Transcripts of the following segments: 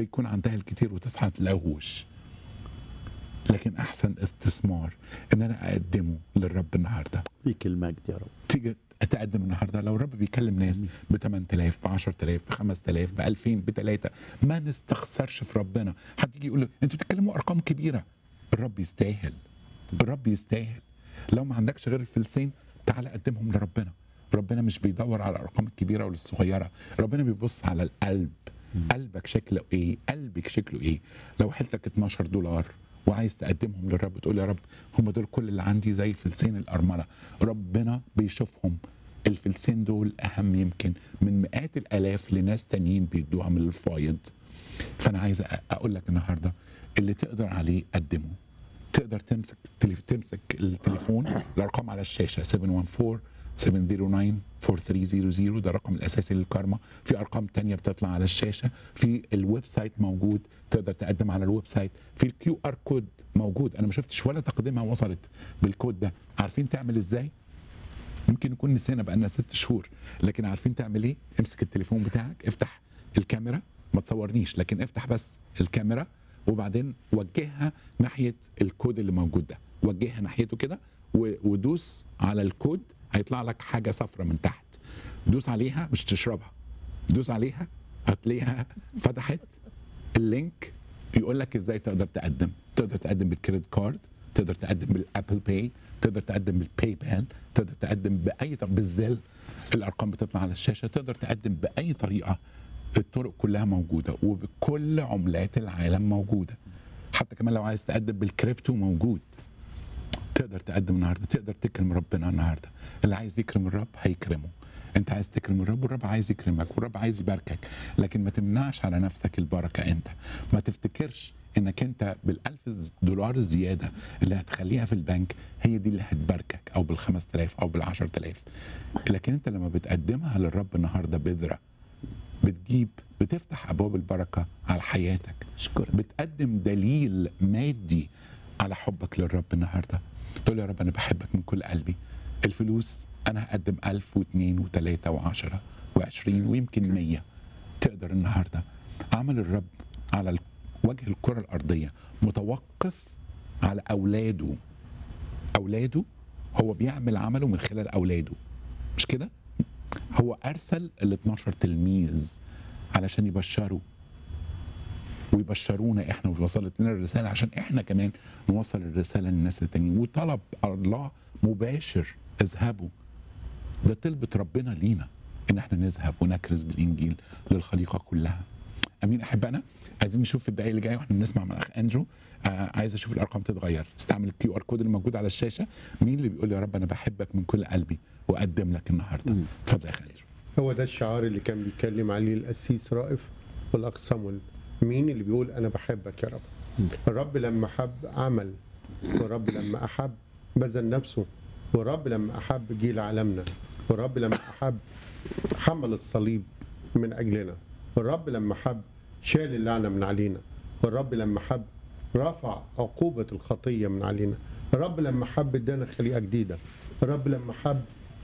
بيكون عندها الكتير وتصحى تلاقوش لكن احسن استثمار ان انا اقدمه للرب النهارده ليك المجد يا رب تيجي تقدم النهارده لو الرب بيكلم ناس ب 8000 ب 10000 ب 5000 ب 2000 ب 3 ما نستخسرش في ربنا حد يجي يقول له انتوا بتتكلموا ارقام كبيره الرب يستاهل الرب يستاهل لو ما عندكش غير الفلسين تعال قدمهم لربنا ربنا مش بيدور على الارقام الكبيره ولا الصغيره ربنا بيبص على القلب قلبك شكله ايه قلبك شكله ايه لو حيلتك 12 دولار وعايز تقدمهم للرب تقول يا رب هم دول كل اللي عندي زي فلسين الارمله ربنا بيشوفهم الفلسين دول اهم يمكن من مئات الالاف لناس تانيين بيدوها من الفايض فانا عايز أ- اقول لك النهارده اللي تقدر عليه قدمه تقدر تمسك التليف... تمسك التليفون الارقام على الشاشه 714 709 4300 ده الرقم الاساسي للكارما في ارقام تانية بتطلع على الشاشه في الويب سايت موجود تقدر تقدم على الويب سايت في الكيو ار كود موجود انا ما شفتش ولا تقديمها وصلت بالكود ده عارفين تعمل ازاي ممكن نكون نسينا بقالنا ست شهور لكن عارفين تعمل ايه امسك التليفون بتاعك افتح الكاميرا ما تصورنيش لكن افتح بس الكاميرا وبعدين وجهها ناحيه الكود اللي موجود ده وجهها ناحيته كده و- ودوس على الكود هيطلع لك حاجه صفرة من تحت دوس عليها مش تشربها دوس عليها هتلاقيها فتحت اللينك يقول لك ازاي تقدر تقدم تقدر تقدم بالكريدت كارد تقدر تقدم بالابل باي تقدر تقدم بالباي بال تقدر تقدم باي طريقه بالزل الارقام بتطلع على الشاشه تقدر تقدم باي طريقه الطرق كلها موجوده وبكل عملات العالم موجوده حتى كمان لو عايز تقدم بالكريبتو موجود تقدر تقدم النهارده تقدر تكرم ربنا النهارده اللي عايز يكرم الرب هيكرمه انت عايز تكرم الرب والرب عايز يكرمك والرب عايز يباركك لكن ما تمنعش على نفسك البركه انت ما تفتكرش انك انت بالالف ز- دولار الزياده اللي هتخليها في البنك هي دي اللي هتباركك او بال 5000 او بال 10000 لكن انت لما بتقدمها للرب النهارده بذره بتجيب بتفتح ابواب البركه على حياتك اشكرك بتقدم دليل مادي على حبك للرب النهارده تقول يا رب انا بحبك من كل قلبي الفلوس انا هقدم ألف واثنين وثلاثة وعشرة وعشرين ويمكن مية تقدر النهارده عمل الرب على ال- وجه الكرة الأرضية متوقف على أولاده أولاده هو بيعمل عمله من خلال أولاده مش كده؟ هو أرسل ال 12 تلميذ علشان يبشروا ويبشرونا احنا ووصلت لنا الرساله عشان احنا كمان نوصل الرساله للناس التانيين وطلب الله مباشر اذهبوا ده طلبة ربنا لينا ان احنا نذهب ونكرز بالانجيل للخليقه كلها امين احبائنا عايزين نشوف في الدقائق اللي جايه واحنا بنسمع من الاخ اندرو آه عايز اشوف الارقام تتغير استعمل الكيو ار كود اللي موجود على الشاشه مين اللي بيقول يا رب انا بحبك من كل قلبي واقدم لك النهارده اتفضل يا اخ اندرو هو ده الشعار اللي كان بيتكلم عليه القسيس رائف والاخ صامويل مين اللي بيقول انا بحبك يا رب الرب لما حب عمل والرب لما احب بذل نفسه والرب لما احب جه لعالمنا والرب لما احب حمل الصليب من اجلنا والرب لما حب شال اللعنه من علينا والرب لما حب رفع عقوبه الخطيه من علينا الرب لما حب ادانا خليقه جديده الرب لما حب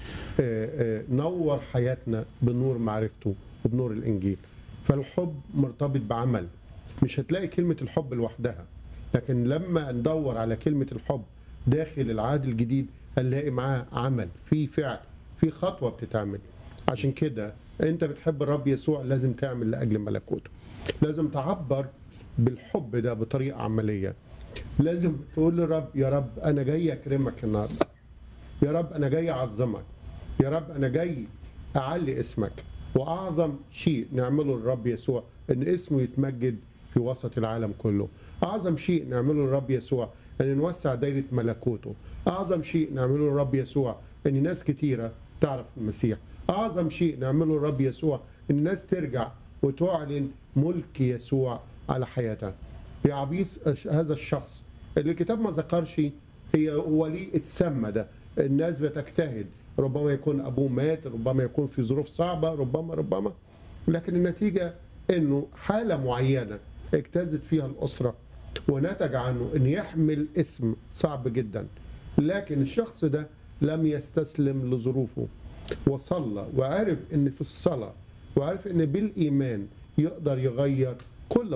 آه، آه، نور حياتنا بنور معرفته وبنور الانجيل فالحب مرتبط بعمل مش هتلاقي كلمه الحب لوحدها لكن لما ندور على كلمه الحب داخل العهد الجديد هنلاقي معاه عمل في فعل في خطوه بتتعمل عشان كده انت بتحب الرب يسوع لازم تعمل لاجل ملكوته لازم تعبر بالحب ده بطريقه عمليه لازم تقول للرب يا رب انا جاي اكرمك النهارده يا رب انا جاي اعظمك يا رب انا جاي اعلي اسمك واعظم شيء نعمله للرب يسوع ان اسمه يتمجد في وسط العالم كله اعظم شيء نعمله للرب يسوع ان نوسع دايره ملكوته اعظم شيء نعمله للرب يسوع ان ناس كتيره تعرف المسيح اعظم شيء نعمله للرب يسوع ان الناس ترجع وتعلن ملك يسوع على حياتها يا عبيس هذا الشخص اللي الكتاب ما ذكرش هي هو ليه اتسمى ده الناس بتجتهد ربما يكون ابوه مات ربما يكون في ظروف صعبه ربما ربما لكن النتيجه انه حاله معينه اجتازت فيها الاسره ونتج عنه ان يحمل اسم صعب جدا لكن الشخص ده لم يستسلم لظروفه وصلى وعرف ان في الصلاه وعرف ان بالايمان يقدر يغير كل